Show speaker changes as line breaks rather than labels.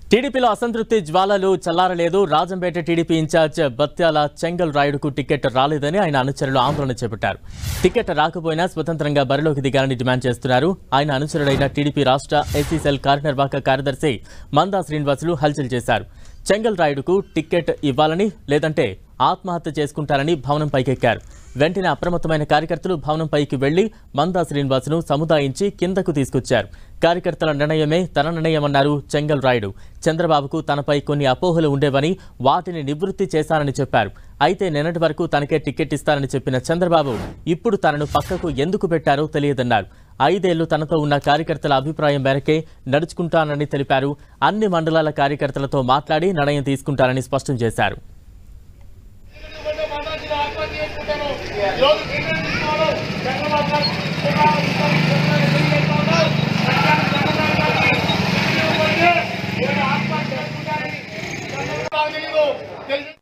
టీడీపీలో అసంతృప్తి జ్వాలలు చల్లారలేదు రాజంపేట టీడీపీ ఇన్ఛార్జ్ బత్యాల చెంగల్ రాయుడుకు టికెట్ రాలేదని ఆయన అనుచరులు ఆందోళన చేపట్టారు టికెట్ రాకపోయినా స్వతంత్రంగా బరిలోకి దిగాలని డిమాండ్ చేస్తున్నారు ఆయన అనుచరుడైన టీడీపీ రాష్ట్ర ఎస్సీసెల్ కార్యనిర్వాహక కార్యదర్శి మందా శ్రీనివాసులు హల్చల్ చేశారు చెంగల్ రాయుడుకు టికెట్ ఇవ్వాలని లేదంటే ఆత్మహత్య చేసుకుంటారని భవనం పైకెక్కారు వెంటనే అప్రమత్తమైన కార్యకర్తలు భవనం పైకి వెళ్లి మందా శ్రీనివాసును సముదాయించి కిందకు తీసుకొచ్చారు కార్యకర్తల నిర్ణయమే తన నిర్ణయమన్నారు చెంగల్ రాయుడు చంద్రబాబుకు తనపై కొన్ని అపోహలు ఉండేవని వాటిని నివృత్తి చేశారని చెప్పారు అయితే నిన్నటి వరకు తనకే టికెట్ ఇస్తారని చెప్పిన చంద్రబాబు ఇప్పుడు తనను పక్కకు ఎందుకు పెట్టారో తెలియదన్నారు ఐదేళ్లు తనతో ఉన్న కార్యకర్తల అభిప్రాయం మేరకే నడుచుకుంటానని తెలిపారు అన్ని మండలాల కార్యకర్తలతో మాట్లాడి నిర్ణయం తీసుకుంటారని స్పష్టం చేశారు
ఎందుకంటే మాతాజీలో ఆత్మహత్య చేసుకుంటాను. ఈరోజు టికెట్ తీసుకోవాలి. చంద్రబాబు గారు తీసుకున్నారు. చంద్రబాబు గారు ఎందుకు చేస్తా ఉన్నారు? చంద్రబాబు గారికి టికెట్ ఇవ్వకపోతే నేను ఆత్మహత్య చేసుకుంటానని చంద్రబాబు తెలీదు. తెలిసి